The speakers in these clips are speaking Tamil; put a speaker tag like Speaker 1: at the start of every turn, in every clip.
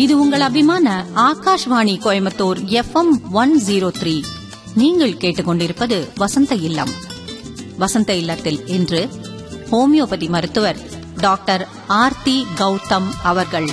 Speaker 1: இது உங்கள் அபிமான Akashvani Coimbatore FM one zero three நீங்கள் கேட்டுக்கொண்டிருப்பது வசந்த இல்லம் வசந்த இல்லத்தில் இன்று ஹோமியோபதி மருத்துவர் டாக்டர் ஆர்த்தி கௌதம் அவர்கள்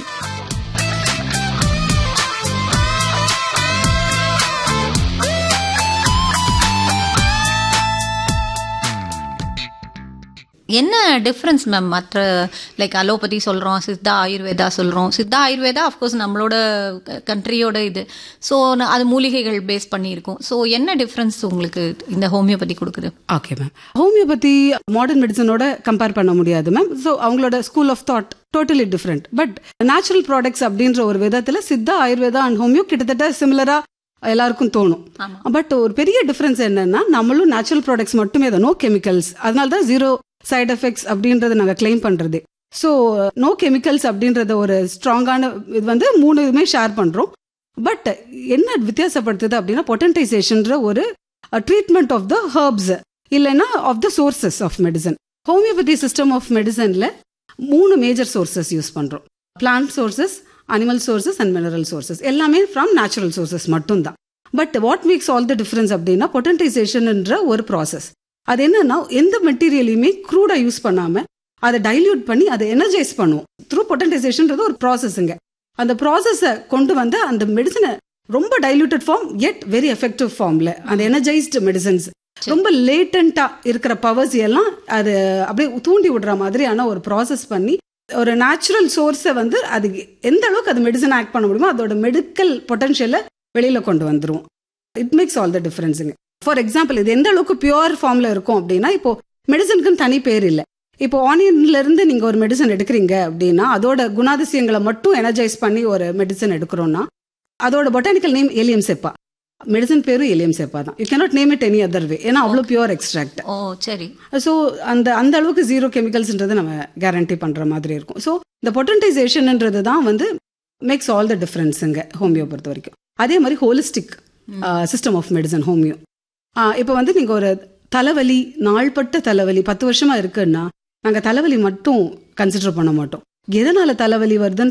Speaker 1: என்ன டிஃப்ரென்ஸ் மேம் மற்ற லைக் அலோபதி சொல்கிறோம் சித்தா ஆயுர்வேதா சொல்கிறோம் சித்தா ஆயுர்வேதா அஃப்கோர்ஸ் நம்மளோட கண்ட்ரியோட இது ஸோ அது மூலிகைகள் பேஸ் பண்ணியிருக்கோம் ஸோ என்ன டிஃப்ரென்ஸ் உங்களுக்கு இந்த ஹோமியோபதி கொடுக்குது
Speaker 2: ஓகே மேம் ஹோமியோபதி மாடர்ன் மெடிசனோட கம்பேர் பண்ண முடியாது மேம் ஸோ அவங்களோட school of thought totally different but natural products அப்படின்ற ஒரு விதத்தில் சித்தா ஆயுர்வேதா அண்ட் ஹோமியோ கிட்டத்தட்ட சிமிலரா எல்லாருக்கும் தோணும் பட் ஒரு பெரிய டிஃபரன்ஸ் என்னன்னா நம்மளும் நேச்சுரல் ப்ராடக்ட்ஸ் மட்டுமே தான் நோ கெமிக்கல்ஸ் அதனால தான் ஜீரோ சைட் எஃபெக்ட்ஸ் அப்படின்றத நாங்கள் கிளைம் பண்றது ஸோ நோ கெமிக்கல்ஸ் அப்படின்றத ஒரு ஸ்ட்ராங்கான இது வந்து மூணு இதுவுமே ஷேர் பண்றோம் பட் என்ன வித்தியாசப்படுத்துது அப்படின்னா பொட்டன்டைசேஷன்ற ஒரு ட்ரீட்மெண்ட் ஆஃப் த ஹர்ப்ஸ் இல்லைன்னா of the sources of medicine homeopathy system of மெடிசன்ல மூணு மேஜர் சோர்சஸ் யூஸ் பண்றோம் plant sources animal sources and mineral sources எல்லாமே ஃப்ரம் நேச்சுரல் சோர்சஸ் மட்டும்தான் but what makes all the difference அப்படின்னா பொட்டன்டைசேஷன்ன்ற ஒரு ப்ராசஸ் அது என்னன்னா எந்த மெட்டீரியலையுமே க்ரூடா யூஸ் பண்ணாம அதை டைல்யூட் பண்ணி அதை எனர்ஜைஸ் பண்ணுவோம் த்ரூ பொட்டன்டைசேஷன்றது ஒரு ப்ராசஸ்ங்க அந்த ப்ராசஸை கொண்டு வந்து அந்த மெடிசனை ரொம்ப diluted form at very effective ஃபார்ம்ல அந்த எனர்ஜைஸ்டு மெடிசன்ஸ் ரொம்ப லேட்டண்டா இருக்கிற பவர்ஸ் எல்லாம் அது அப்படியே தூண்டி விடுற மாதிரியான ஒரு ப்ராசஸ் பண்ணி ஒரு நேச்சுரல் சோர்ஸை வந்து அது எந்த அளவுக்கு அது மெடிசன் ஆக்ட் பண்ண முடியுமோ அதோட மெடிக்கல் பொட்டன்ஷியலை வெளியில கொண்டு வந்துரும் இட் மேக்ஸ் ஆல் த டிஃபரன்ஸுங்க ஃபார் எக்ஸாம்பிள் இது எந்த அளவுக்கு பியூர் ஃபார்ம்ல இருக்கும் அப்படின்னா இப்போ மெடிசனுக்குன்னு தனி பேர் இல்லை இப்போ ஆனியன்ல இருந்து நீங்க ஒரு மெடிசன் எடுக்கிறீங்க அப்படின்னா அதோட குணாதிசயங்களை மட்டும் எனர்ஜைஸ் பண்ணி ஒரு மெடிசன் எடுக்கிறோம்னா அதோட botanical name Allium cepa medicine பேரும் ஏலியம் செப்பா தான் you cannot name it any other way ஏன்னா அவ்வளோ பியூர் எக்ஸ்ட்ராக்ட்
Speaker 1: ஓ சரி
Speaker 2: ஸோ அந்த அந்த அளவுக்கு ஜீரோ கெமிக்கல்ஸ்ன்றது நம்ம கேரண்டி பண்ற மாதிரி இருக்கும் ஸோ இந்த பொட்டன்டைசேஷன்ன்றது தான் வந்து மேக்ஸ் ஆல் த டிஃபரன்ஸுங்க ஹோமியோ பொறுத்த வரைக்கும் அதே மாதிரி holistic system of medicine homeo இப்போ வந்து நீங்கள் ஒரு தலைவலி நாள்பட்ட தலைவலி பத்து வருஷமா இருக்குன்னா நாங்கள் தலைவலி மட்டும் கன்சிடர் பண்ண மாட்டோம் எதனால தலைவலி வருதுன்னு